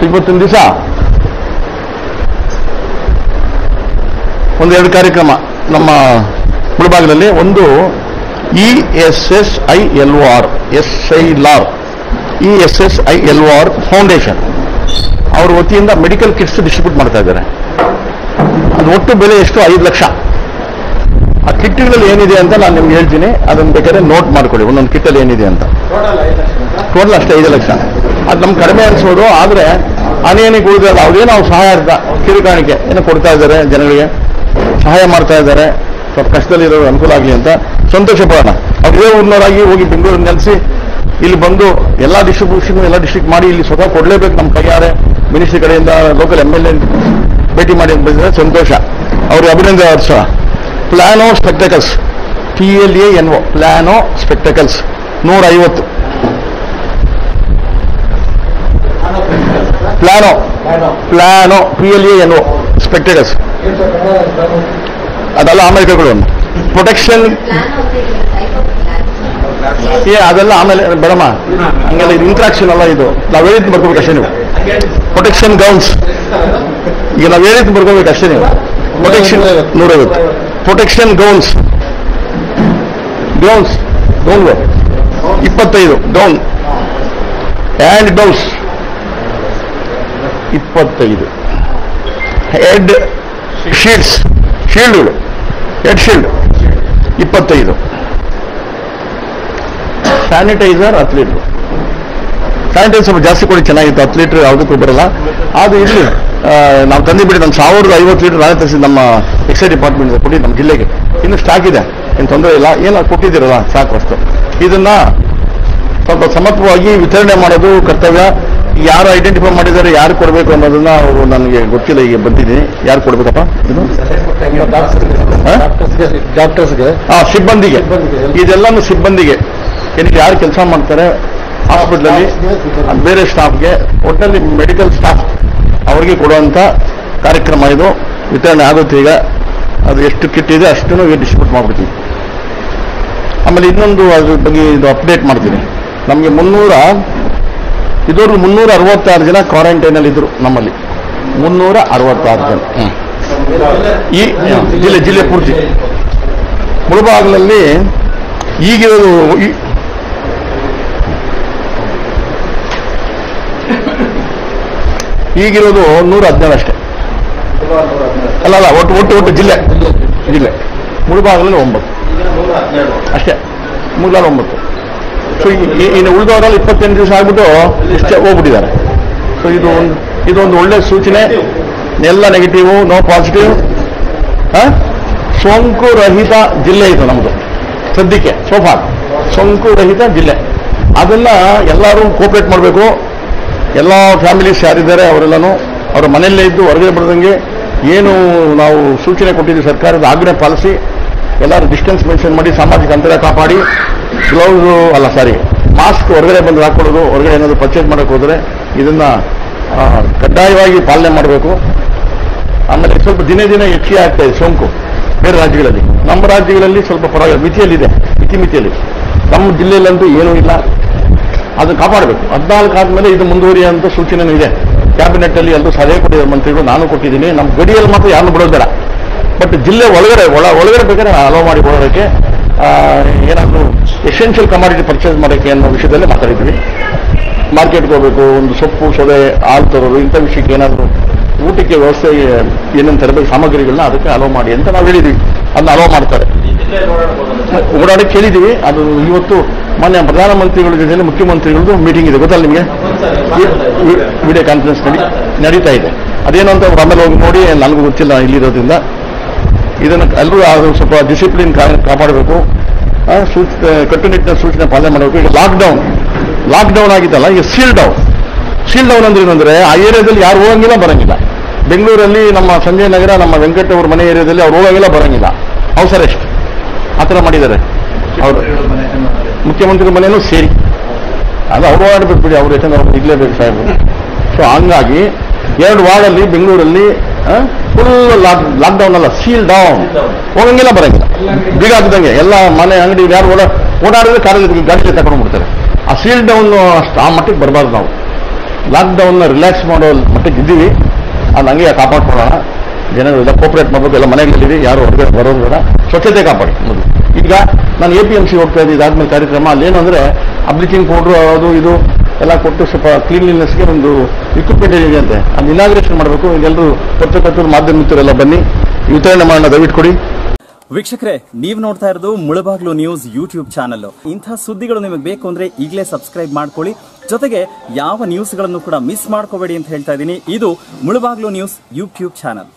ಇವತ್ತಿನ ದಿವಸ ಒಂದು ಎರಡು ಕಾರ್ಯಕ್ರಮ ನಮ್ಮ ಮುಳಬಾಗಿಲಲ್ಲಿ ಒಂದು E S S I L O R Essilor E S S I L O R foundation ಅವ್ರ ವತಿಯಿಂದ ಮೆಡಿಕಲ್ ಕಿಟ್ಸ್ ಡಿಸ್ಟ್ರಿಬ್ಯೂಟ್ ಮಾಡ್ತಾ ಇದ್ದಾರೆ ಅದು ಒಟ್ಟು ಬೆಲೆ ಎಷ್ಟು ಐದು ಲಕ್ಷ ಆ ಕಿಟ್ಗಳಲ್ಲಿ ಏನಿದೆ ಅಂತ ನಾನು ನಿಮ್ಗೆ ಹೇಳ್ತೀನಿ ಅದನ್ನ ಬೇಕಾದ್ರೆ ನೋಟ್ ಮಾಡ್ಕೊಳ್ಳಿ ಒಂದೊಂದು ಕಿಟ್ಟಲ್ಲಿ ಏನಿದೆ ಅಂತ ಟೋಟಲ್ ಅಷ್ಟೇ ಐದು ಲಕ್ಷ ಅದು ನಮ್ಗೆ ಕಡಿಮೆ ಅನಿಸ್ಬೋದು ಆದರೆ ಅನೇನಿಗೆ ಉಳಿದಲ್ಲ ಅವ್ರೇನೋ ಅವ್ರು ಸಹಾಯ ಅರ್ಥ ಕಿರುಕಾಣಿಕೆ ಏನೋ ಕೊಡ್ತಾ ಇದ್ದಾರೆ ಜನಗಳಿಗೆ ಸಹಾಯ ಮಾಡ್ತಾ ಇದ್ದಾರೆ ಸ್ವಲ್ಪ ಕಷ್ಟದಲ್ಲಿರೋ ಅನುಕೂಲ ಆಗಲಿ ಅಂತ ಸಂತೋಷ ಪಡೋಣ ಅವ್ರು ಇದೇ ಊರಿನವರಾಗಿ ಹೋಗಿ ಬೆಂಗಳೂರು ನೆಲೆಸಿ ಇಲ್ಲಿ ಬಂದು ಎಲ್ಲ ಡಿಸ್ಟ್ರಿಬ್ಯೂಷನ್ ಎಲ್ಲ ಡಿಸ್ಟ್ರಿಕ್ಟ್ ಮಾಡಿ ಇಲ್ಲಿ ಸ್ವತಃ ಕೊಡಲೇಬೇಕು ನಮ್ಮ ಕೈಯಾರೆ ಮಿನಿಸ್ಟ್ರಿ ಕಡೆಯಿಂದ ಲೋಕಲ್ ಎಮ್ ಎಲ್ ಎ ಭೇಟಿ ಮಾಡಿ ಅಂತ ಬಂದಿದ್ದಾರೆ ಸಂತೋಷ ಅವ್ರಿಗೆ ಅಭಿನಂದನೆ ವರ್ಷ Plano spectacles T L A N O Plano spectacles ನೂರ ಐವತ್ತು Plano Plano P L A N O spectacles ಅದೆಲ್ಲ ಆಮೇಲೆ ಕೈಗೊಳ್ಳೋಣ ಪ್ರೊಟೆಕ್ಷನ್ ಏ ಅದೆಲ್ಲ ಆಮೇಲೆ ಬೇಡಮ್ಮ ಹಂಗೆಲ್ಲ ಇದು ಇಂಟ್ರಾಕ್ಷನ್ ಅಲ್ಲ ಇದು ನಾವು ಹೇಳಿದ್ದು ಬರ್ಕೋಬೇಕು ಅಷ್ಟೇ ನೀವು ಪ್ರೊಟೆಕ್ಷನ್ ಗೌನ್ಸ್ ಈಗ ನಾವು ಹೇಳಿದ್ದು ಬರ್ಕೋಬೇಕು ಅಷ್ಟೇ ನೀವು ಪ್ರೊಟೆಕ್ಷನ್ ನೂರೈವತ್ತು ಪ್ರೊಟೆಕ್ಷನ್ ಗೌನ್ಸ್ ಗೌನ್ಸ್ ಗೌನ್ ಇಪ್ಪತ್ತೈದು ಗೌನ್ ಹ್ಯಾಂಡ್ ಗೌನ್ಸ್ ಇಪ್ಪತ್ತೈದು ಹೆಡ್ ಶೀಲ್ಡ್ಸ್ ಶೀಲ್ಡ್ಗಳು ಹೆಡ್ ಶೀಲ್ಡ್ ಇಪ್ಪತ್ತೈದು ಸ್ಯಾನಿಟೈಸರ್ ಹತ್ತು ಲೀಟ್ರು ಸ್ಯಾನಿಟೈಸರ್ ಸ್ವಲ್ಪ ಜಾಸ್ತಿ ಕೊಡಿ ಚೆನ್ನಾಗಿತ್ತು ಹತ್ತು ಲೀಟ್ರ್ ಯಾವುದಕ್ಕೂ ಬರಲ್ಲ ಅದು ಇಲ್ಲಿ ಆ, ನಾವು ತಂದು ಬಿಡಿ ನಮ್ಮ ಸಾವಿರದ ಐವತ್ತು ಲೀಟರ್ ನಾನೇ ತರಿಸಿ ನಮ್ಮ ಎಕ್ಸೈಸ್ ಡಿಪಾರ್ಟ್ಮೆಂಟ್ ಕೊಟ್ಟು ನಮ್ಮ ಜಿಲ್ಲೆಗೆ ಇನ್ನು ಸ್ಟಾಕ್ ಇದೆ ಏನು ತೊಂದರೆ ಇಲ್ಲ ಏನೋ ಕೊಟ್ಟಿದ್ದೀರಲ್ಲ ಸಾಕು ಅಷ್ಟು ಇದನ್ನ ಸ್ವಲ್ಪ ಸಮರ್ಪಕವಾಗಿ ವಿತರಣೆ ಮಾಡೋದು ಕರ್ತವ್ಯ ಯಾರು ಐಡೆಂಟಿಫೈ ಮಾಡಿದ್ದಾರೆ ಯಾರು ಕೊಡಬೇಕು ಅನ್ನೋದನ್ನ ಅವರು ನನಗೆ ಗೊತ್ತಿಲ್ಲ ಈಗ ಬಂದಿದ್ದೀನಿ ಯಾರು ಕೊಡ್ಬೇಕಪ್ಪ ಇದು ಹಾ? ಡಾಕ್ಟರ್ಸ್ಗೆ ಆ ಸಿಬ್ಬಂದಿಗೆ ಸಿಬ್ಬಂದಿಗೆ. ಇದೆಲ್ಲನೂ ಸಿಬ್ಬಂದಿಗೆ ಏನಕ್ಕೆ ಯಾರು ಕೆಲಸ ಮಾಡ್ತಾರೆ ಹಾಸ್ಪಿಟ್ಲಲ್ಲಿ ಬೇರೆ ಸ್ಟಾಫ್ಗೆ ಒಟ್ಟಲ್ಲಿ ಮೆಡಿಕಲ್ ಸ್ಟಾಫ್ ಅವರಿಗೆ ಕೊಡುವಂಥ ಕಾರ್ಯಕ್ರಮ ಇದು ವಿತರಣೆ ಆಗುತ್ತೆ ಈಗ ಅದು ಎಷ್ಟು ಕಿಟ್ ಇದೆ ಅಷ್ಟನ್ನು ಡಿಸ್ಟ್ರಿಬ್ಯೂಟ್ ಮಾಡ್ಬಿಡ್ತೀವಿ ಆಮೇಲೆ ಇನ್ನೊಂದು ಅದ್ರ ಬಗ್ಗೆ ಇದು ಅಪ್ಡೇಟ್ ಮಾಡ್ತೀನಿ ನಮಗೆ ಮುನ್ನೂರ ಇದುವರೆಗೂ ಮುನ್ನೂರ ಅರವತ್ತಾರು ಜನ ಕ್ವಾರಂಟೈನಲ್ಲಿ ಇದ್ರು ನಮ್ಮಲ್ಲಿ ಮುನ್ನೂರ ಅರವತ್ತಾರು ಜನ ಹ್ಮ್. ಈ ಜಿಲ್ಲೆ ಜಿಲ್ಲೆ ಪೂರ್ತಿ ಮುಳಬಾಗಿಲಲ್ಲಿ ಈಗಿರೋದು ಈ- ಈಗಿರೋದು ನೂರ ಹದಿನೇಳು ಅಷ್ಟೇ ಅಲ್ಲ ಅಲ್ಲ ಒಟ್ಟು ಒಟ್ಟು ಒಟ್ಟು ಜಿಲ್ಲೆ ಜಿಲ್ಲೆ ಮುಳಬಾಗಿಲಲ್ಲಿ ಒಂಬತ್ತು ಅಷ್ಟೇ ಮುಳಬಾಗ ಒಂಬತ್ತು ಸೊ ಇನ್ನು ಉಳಿದವರಲ್ಲಿ ಇಪ್ಪತ್ತೆಂಟು ದಿವಸ ಆಗ್ಬಿಟ್ಟು ಇಷ್ಟೇ ಹೋಗ್ಬಿಟ್ಟಿದ್ದಾರೆ ಸೊ ಇದು ಒಂದು ಇದೊಂದು ಒಳ್ಳೆ ಸೂಚನೆ ಎಲ್ಲ ನೆಗೆಟಿವ್ ನೋ ಪಾಸಿಟಿವ್ ಸೋಂಕು ರಹಿತ ಜಿಲ್ಲೆ ಇದು ನಮ್ಮದು ಸದ್ಯಕ್ಕೆ ಸೋಫಾರ್ ಸೋಂಕು ರಹಿತ ಜಿಲ್ಲೆ ಅದನ್ನ ಎಲ್ಲರೂ ಕೋಪರೇಟ್ ಮಾಡಬೇಕು ಎಲ್ಲ ಫ್ಯಾಮಿಲೀಸ್ ಯಾರಿದ್ದಾರೆ ಅವರೆಲ್ಲನೂ ಅವರ ಮನೆಯಲ್ಲೇ ಇದ್ದು ಹೊರಗಡೆ ಬರದಂಗೆ ಏನು ನಾವು ಸೂಚನೆ ಕೊಟ್ಟಿದ್ದೀವಿ ಸರ್ಕಾರದ ಆಜ್ಞೆ ಪಾಲಿಸಿ ಎಲ್ಲರೂ ಡಿಸ್ಟೆನ್ಸ್ ಮೇಂಟೈನ್ ಮಾಡಿ ಸಾಮಾಜಿಕ ಅಂತರ ಕಾಪಾಡಿ ಗ್ಲೌಸು ಅಲ್ಲ ಸಾರಿ ಮಾಸ್ಕ್ ಹೊರಗಡೆ ಬಂದು ಹಾಕೊಳ್ಳೋದು ಹೊರಗಡೆ ಏನಾದರೂ ಪರ್ಚೇಸ್ ಮಾಡೋಕೆ ಹೋದರೆ ಇದನ್ನ ಆ, ಕಡ್ಡಾಯವಾಗಿ ಪಾಲನೆ ಮಾಡಬೇಕು ಆಮೇಲೆ ಸ್ವಲ್ಪ ದಿನೇ ದಿನೇ ಹೆಚ್ಚಿಗೆ ಆಗ್ತಾ ಇದೆ ಸೋಂಕು ಬೇರೆ ರಾಜ್ಯಗಳಲ್ಲಿ ನಮ್ಮ ರಾಜ್ಯಗಳಲ್ಲಿ ಸ್ವಲ್ಪ ಪರವಾಗಿಲ್ಲ ಮಿತಿಯಲ್ಲಿದೆ ಮಿತಿ ಮಿತಿಯಲ್ಲಿ ನಮ್ಮ ಜಿಲ್ಲೆಯಲ್ಲಂತೂ ಏನೂ ಇಲ್ಲ ಅದನ್ನು ಕಾಪಾಡಬೇಕು ಹದಿನಾಲ್ಕು ಆದಮೇಲೆ ಇದು ಮುಂದುವರಿಯುವಂಥ ಸೂಚನೆನೂ ಇದೆ ಕ್ಯಾಬಿನೆಟ್ ಅಲ್ಲಿ ಎಲ್ಲರೂ ಸಲಹೆ ಕೊಟ್ಟಿದ್ದಾರೆ ಮಂತ್ರಿಗಳು ನಾನು ಕೊಟ್ಟಿದ್ದೀನಿ ನಮ್ಮ ಗಡಿಯಲ್ಲಿ ಮಾತ್ರ ಯಾರನ್ನು ಬಿಡೋದು ಬೇಡ ಬಟ್ ಜಿಲ್ಲೆ ಒಳಗಡೆ ಒಳ ಒಳಗಡೆ ಬೇಕಾದ್ರೆ ಅಲೋ ಮಾಡಿ ಕೊಡೋದಕ್ಕೆ ಏನಾದರೂ ಎಸೆನ್ಷಿಯಲ್ ಕಮಾಡಿಟಿ ಪರ್ಚೇಸ್ ಮಾಡೋಕ್ಕೆ ಅನ್ನೋ ವಿಷಯದಲ್ಲಿ ಮಾತಾಡಿದ್ವಿ ಮಾರ್ಕೆಟ್ಗೆ ಹೋಗಬೇಕು ಒಂದು ಸೊಪ್ಪು ಸೊದೆ ಹಾಲು ತರೋದು ಇಂಥ ವಿಷಯಕ್ಕೆ ಏನಾದರೂ ಊಟಕ್ಕೆ ವ್ಯವಸ್ಥೆ ಏನೇನು ತರಬೇಕು ಸಾಮಗ್ರಿಗಳನ್ನ ಅದಕ್ಕೆ ಅಲೋ ಮಾಡಿ ಅಂತ ನಾವು ಹೇಳಿದ್ವಿ ಅದನ್ನ ಅಲೋ ಮಾಡ್ತಾರೆ ಓಡಾಡಕ್ಕೆ ಹೇಳಿದ್ದೀವಿ ಅದು ಇವತ್ತು ಮಾನ್ಯ ಪ್ರಧಾನಮಂತ್ರಿಗಳ ಜೊತೆಯಲ್ಲಿ ಮುಖ್ಯಮಂತ್ರಿಗಳದ್ದು ಮೀಟಿಂಗ್ ಇದೆ ಗೊತ್ತಲ್ಲ ನಿಮಗೆ ವಿಡಿಯೋ ಕಾನ್ಫರೆನ್ಸ್ ನಡಿ ನಡೀತಾ ಇದೆ ಅದೇನು ಅಂತ ಅವ್ರು ಆಮೇಲೆ ಹೋಗಿ ನೋಡಿ ನನಗೂ ಗೊತ್ತಿಲ್ಲ ಇಲ್ಲಿರೋದ್ರಿಂದ ಇದನ್ನು ಎಲ್ಲರೂ ಅದು ಸ್ವಲ್ಪ ಡಿಸಿಪ್ಲಿನ್ ಕಾಪಾಡಬೇಕು ಆ, ಸೂಚ ಕಟ್ಟುನಿಟ್ಟಿನ ಸೂಚನೆ ಪಾಲನೆ ಮಾಡಬೇಕು ಈಗ ಲಾಕ್ಡೌನ್ ಲಾಕ್ಡೌನ್ ಆಗಿದ್ದಲ್ಲ ಈಗ ಸೀಲ್ ಡೌನ್ ಸೀಲ್ ಡೌನ್ ಅಂದ್ರೆ ಏನಂದ್ರೆ ಆ ಏರಿಯಾದಲ್ಲಿ ಯಾರು ಹೋಗಂಗಿಲ್ಲ ಬರಂಗಿಲ್ಲ ಬೆಂಗಳೂರಲ್ಲಿ ನಮ್ಮ ಸಂಜಯ್ ನಗರ ನಮ್ಮ ವೆಂಕಟ್ ಅವ್ರ ಮನೆ ಏರಿಯಾದಲ್ಲಿ ಅವ್ರು ಹೋಗಂಗಿಲ್ಲ ಬರಂಗಿಲ್ಲ ಹೌಸ್ ಅರೆಸ್ಟ್ ಆ ಥರ ಮಾಡಿದ್ದಾರೆ ಅವರು ಮುಖ್ಯಮಂತ್ರಿ ಮನೆಯೂ ಸೇರಿ ಅದು ಅವ್ರು ಓಡಾಡ್ಬೇಕು ಬಿಡಿ ಅವ್ರು ಯಾಕಂದ್ರೆ ಅವ್ರು ಇರ್ಲೇಬೇಕು ಸಾಹೇಬರು ಸೊ ಹಂಗಾಗಿ ಎರಡು ವಾರ್ಡಲ್ಲಿ ಬೆಂಗಳೂರಲ್ಲಿ ಫುಲ್ ಲಾಕ್ ಲಾಕ್ಡೌನ್ ಅಲ್ಲ ಸೀಲ್ ಡೌನ್ ಹೋಗಂಗಿಲ್ಲ ಬರಂಗಿಲ್ಲ ಬೀಗ ಹಾಕಿದಂಗೆ ಎಲ್ಲ ಮನೆ ಅಂಗಡಿ ಯಾರು ಓಡ ಓಡಾಡಿದ್ರೆ ಕಾರಲ್ಲಿ ಗಾಡಿಗೆ ತಗೊಂಡು ಬಿಡ್ತಾರೆ ಆ ಸೀಲ್ ಡೌನ್ ಅಷ್ಟು ಆ ಮಟ್ಟಿಗೆ ಬರಬಾರ್ದು ನಾವು ಲಾಕ್ಡೌನ್ನ ರಿಲ್ಯಾಕ್ಸ್ ಮಾಡೋ ಮಟ್ಟಿಗೆ ಇದ್ದೀವಿ ಅದು ಹಂಗೆ ಕಾಪಾಡ್ಕೊಳ್ಳೋಣ ಜನಗಳೆಲ್ಲ ಕೋಪರೇಟ್ ಮಾಡಬೇಕು ಎಲ್ಲ ಮನೆಗಳಿದ್ದೀವಿ ಯಾರು ಹೊರಗೆ ಬರೋದು ಬೇಡ ಸ್ವಚ್ಛತೆ ಕಾಪಾಡಿ ಮೊದಲು ಈಗ ನಾನು ಎ ಪಿ ಎಮ್ ಸಿ ಹೋಗ್ತಾ ಇದ್ದೆ ಇದಾದ್ಮೇಲೆ ಕಾರ್ಯಕ್ರಮ ಅಲ್ಲೇನು ಅಂದರೆ ಬ್ಲೀಚಿಂಗ್ ಪೌಡ್ರು ಅದು ಇದು ಎಲ್ಲ ಕೊಟ್ಟು ಸ್ವಲ್ಪ ಕ್ಲೀನ್ಲಿನೆಸ್ಗೆ ಒಂದು ಇಕ್ವಿಪ್ಮೆಂಟ್ ಇದೆ ಅಂತೆ ಅದು ಇನಾಗ್ರೇಷನ್ ಮಾಡಬೇಕು ಎಲ್ಲರೂ ಪತ್ರಕರ್ತರು ಮಾಧ್ಯಮ ಮಿತ್ರರೆಲ್ಲ ಬನ್ನಿ ವಿತರಣೆ ಮಾಡೋಣ ದಯವಿಟ್ಟು ಕೊಡಿ ವೀಕ್ಷಕರೇ ನೀವು ನೋಡ್ತಾ ಇರೋದು ಮುಳಬಾಗ್ಲು ನ್ಯೂಸ್ ಯೂಟ್ಯೂಬ್ ಚಾನಲ್ ಇಂಥ ಸುದ್ದಿಗಳು ನಿಮಗೆ ಬೇಕು ಅಂದ್ರೆ ಈಗಲೇ ಸಬ್ಸ್ಕ್ರೈಬ್ ಮಾಡ್ಕೊಳ್ಳಿ ಜೊತೆಗೆ ಯಾವ ನ್ಯೂಸ್ಗಳನ್ನು ಕೂಡ ಮಿಸ್ ಮಾಡ್ಕೋಬೇಡಿ ಅಂತ ಹೇಳ್ತಾ ಇದ್ದೀನಿ ಇದು ಮುಳಬಾಗ್ಲು ನ್ಯೂಸ್ ಯೂಟ್ಯೂಬ್ ಚಾನಲ್